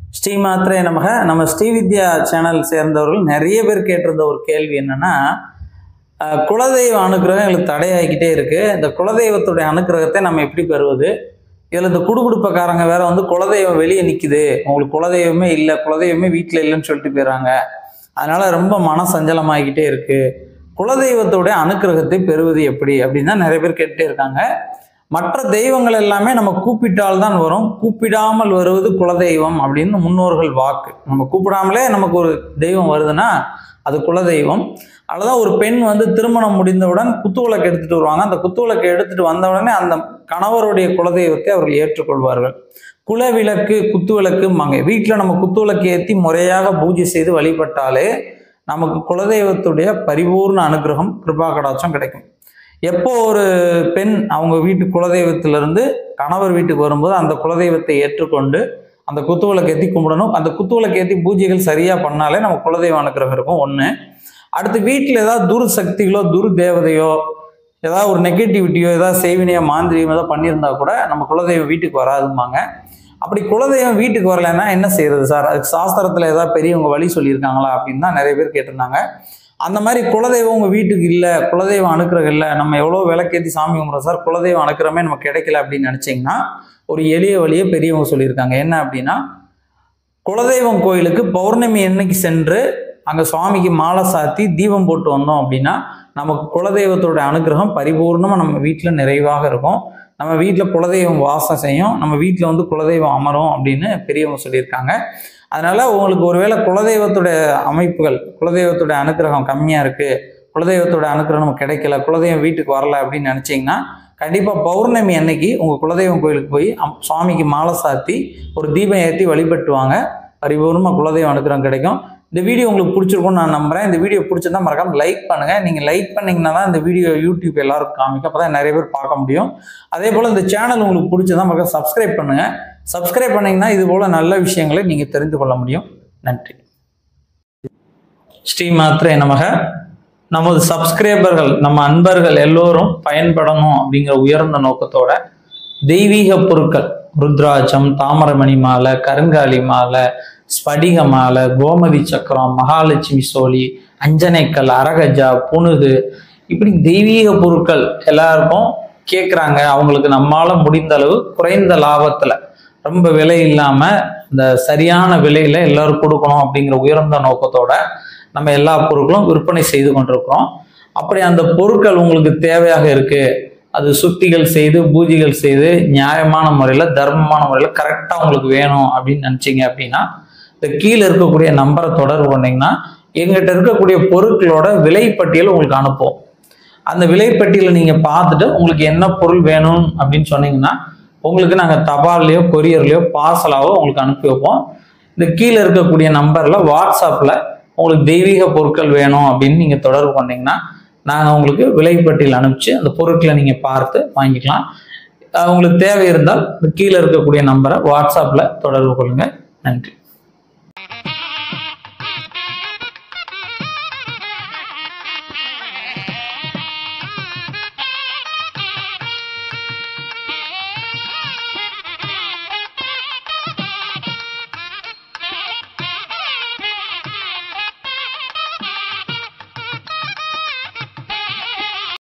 ஸ்ரீமாத்ரே நமக நம்ம ஸ்ரீவித்யா சேனல் சேர்ந்தவர்கள் நிறைய பேர் கேட்டிருந்த ஒரு கேள்வி என்னன்னா அஹ், குலதெய்வ அனுக்கிரகம் எங்களுக்கு தடையாகிக்கிட்டே இருக்கு இந்த குலதெய்வத்துடைய அனுக்கிரகத்தை நம்ம எப்படி பெறுவது இதில் இந்த குடுகுடுப்பக்காரங்க வேற வந்து குலதெய்வம் வெளியே நிற்குது உங்களுக்கு குலதெய்வமே இல்லை குலதெய்வமே வீட்டில் இல்லைன்னு சொல்லிட்டு போயிடறாங்க அதனால ரொம்ப மன சஞ்சலமாகிக்கிட்டே இருக்கு குலதெய்வத்துடைய அனுக்கிரகத்தை பெறுவது எப்படி அப்படின்னு தான் நிறைய பேர் கேட்டுட்டே இருக்காங்க மற்ற தெய்வங்கள் எல்லாமே நம்ம கூப்பிட்டால் தான் வரும் கூப்பிடாமல் வருவது குலதெய்வம் அப்படின்னு முன்னோர்கள் வாக்கு நம்ம கூப்பிடாமலே நமக்கு ஒரு தெய்வம் வருதுன்னா அது குலதெய்வம் அதுதான் ஒரு பெண் வந்து திருமணம் முடிந்தவுடன் குத்துவிளக்கு எடுத்துட்டு வருவாங்க அந்த குத்துவிளக்கு எடுத்துட்டு வந்த உடனே அந்த கணவருடைய குலதெய்வத்தை அவர்கள் ஏற்றுக்கொள்வார்கள் குலவிளக்கு குத்துவிளக்கு மங்கை வீட்டில் நம்ம குத்துவிளக்கு ஏற்றி முறையாக பூஜை செய்து வழிபட்டாலே நமக்கு குலதெய்வத்துடைய பரிபூர்ண அனுகிரகம் கிருபா கடாட்சம் கிடைக்கும் எப்போ ஒரு பெண் அவங்க வீட்டு குலதெய்வத்திலிருந்து கணவர் வீட்டுக்கு வரும்போது அந்த குலதெய்வத்தை ஏற்றுக்கொண்டு அந்த குத்துவிளக்கு ஏற்றி கும்பிடணும் அந்த குத்துவிளக்கு ஏற்றி பூஜைகள் சரியாக பண்ணாலே நம்ம குலதெய்வ அனுகிரகம் இருக்கும் ஒன்று அடுத்து வீட்டில் ஏதாவது துரு சக்திகளோ துரு தேவதையோ ஏதாவது ஒரு நெகட்டிவிட்டியோ ஏதாவது செய்வினையோ மாந்திரியம் ஏதோ பண்ணியிருந்தா கூட நம்ம குலதெய்வம் வீட்டுக்கு வராதும்பாங்க அப்படி குலதெய்வம் வீட்டுக்கு வரலைன்னா என்ன செய்யறது சார் அதுக்கு சாஸ்திரத்தில் ஏதாவது பெரியவங்க வழி சொல்லியிருக்காங்களா அப்படின்னு தான் நிறைய பேர் கேட்டிருந்தாங்க அந்த மாதிரி குலதெய்வம் உங்கள் வீட்டுக்கு இல்லை குலதெய்வம் அனுக்கிரகம் இல்லை நம்ம எவ்வளோ விளக்கேற்றி சாமி கும்பிட்றோம் சார் குலதெய்வம் அனுக்கிரமே நமக்கு கிடைக்கல அப்படின்னு நினச்சிங்கன்னா ஒரு எளிய வழியை பெரியவங்க சொல்லியிருக்காங்க என்ன அப்படின்னா குலதெய்வம் கோயிலுக்கு பௌர்ணமி என்னைக்கு சென்று அங்கே சுவாமிக்கு மாலை சாத்தி தீபம் போட்டு வந்தோம் அப்படின்னா நமக்கு குலதெய்வத்தோட அனுகிரகம் பரிபூர்ணமாக நம்ம வீட்டில் நிறைவாக இருக்கும் நம்ம வீட்டில் குலதெய்வம் வாசம் செய்யும் நம்ம வீட்டில் வந்து குலதெய்வம் அமரும் அப்படின்னு பெரியவங்க சொல்லியிருக்காங்க அதனால உங்களுக்கு ஒருவேளை குலதெய்வத்துடைய அமைப்புகள் குலதெய்வத்துடைய அனுக்கிரகம் கம்மியாக இருக்குது குலதெய்வத்தோட அனுக்கிரகம் நமக்கு கிடைக்கல குலதெய்வம் வீட்டுக்கு வரல அப்படின்னு நினச்சிங்கன்னா கண்டிப்பாக பௌர்ணமி அன்னைக்கு உங்கள் குலதெய்வம் கோயிலுக்கு போய் அம்- சுவாமிக்கு மாலை சாத்தி ஒரு தீபம் ஏற்றி வழிபட்டு வாங்க பரிபூர்ணமாக குலதெய்வம் அனுக்கிரகம் கிடைக்கும் இந்த வீடியோ உங்களுக்கு பிடிச்சிருக்கும்னு நான் நம்புறேன் இந்த வீடியோ பிடிச்சிருந்தா மறக்காம லைக் பண்ணுங்க நீங்க லைக் பண்ணீங்கன்னா தான் இந்த வீடியோ யூடியூப் எல்லாருக்கும் காமிக்கும் அப்பதான் நிறைய பேர் பார்க்க முடியும் அதே போல இந்த சேனல் உங்களுக்கு பிடிச்சதா மறக்காம சப்ஸ்கிரைப் பண்ணுங்க சப்ஸ்கிரைப் பண்ணீங்கன்னா இது போல நல்ல விஷயங்களை நீங்க தெரிந்து கொள்ள முடியும் நன்றி ஸ்ரீ மாத்ரே நமக நமது சப்ஸ்கிரைபர்கள் நம்ம அன்பர்கள் எல்லோரும் பயன்படணும் அப்படிங்கிற உயர்ந்த நோக்கத்தோட தெய்வீக பொருட்கள் ருத்ராட்சம் தாமரமணி மாலை கருங்காலி மாலை ஸ்படிக மாலை கோமதி சக்கரம் மகாலட்சுமி சோழி அஞ்சனைக்கல் அரகஜா புனுகு இப்படி தெய்வீக பொருட்கள் எல்லாருக்கும் கேட்குறாங்க அவங்களுக்கு நம்மால முடிந்த அளவு குறைந்த லாபத்துல ரொம்ப விலை இல்லாம இந்த சரியான விலையில எல்லாரும் கொடுக்கணும் அப்படிங்கிற உயர்ந்த நோக்கத்தோட நம்ம எல்லா பொருட்களும் விற்பனை செய்து கொண்டிருக்கிறோம் அப்படி அந்த பொருட்கள் உங்களுக்கு தேவையாக இருக்கு அது சுத்திகள் செய்து பூஜைகள் செய்து நியாயமான முறையில் தர்மமான முறையில் கரெக்டாக உங்களுக்கு வேணும் அப்படின்னு நினச்சிங்க அப்படின்னா இந்த கீழே இருக்கக்கூடிய நம்பரை தொடர்பு பண்ணீங்கன்னா எங்கிட்ட இருக்கக்கூடிய பொருட்களோட விலைப்பட்டியல் உங்களுக்கு அனுப்புவோம் அந்த விலைப்பட்டியலை நீங்கள் பார்த்துட்டு உங்களுக்கு என்ன பொருள் வேணும் அப்படின்னு சொன்னீங்கன்னா உங்களுக்கு நாங்கள் தபால்லையோ கொரியர்லையோ பார்சலாவோ உங்களுக்கு அனுப்பி வைப்போம் இந்த கீழே இருக்கக்கூடிய நம்பரில் வாட்ஸ்அப்பில் உங்களுக்கு தெய்வீக பொருட்கள் வேணும் அப்படின்னு நீங்கள் தொடர்பு பண்ணீங்கன்னா நாங்கள் உங்களுக்கு விலைப்பட்டியல் அனுப்பிச்சு அந்த பொருட்களை நீங்கள் பார்த்து வாங்கிக்கலாம் அஹ் உங்களுக்கு தேவை இருந்தால் இந்த கீழே இருக்கக்கூடிய நம்பரை வாட்ஸ்அப்பில் தொடர்பு கொள்ளுங்கள் நன்றி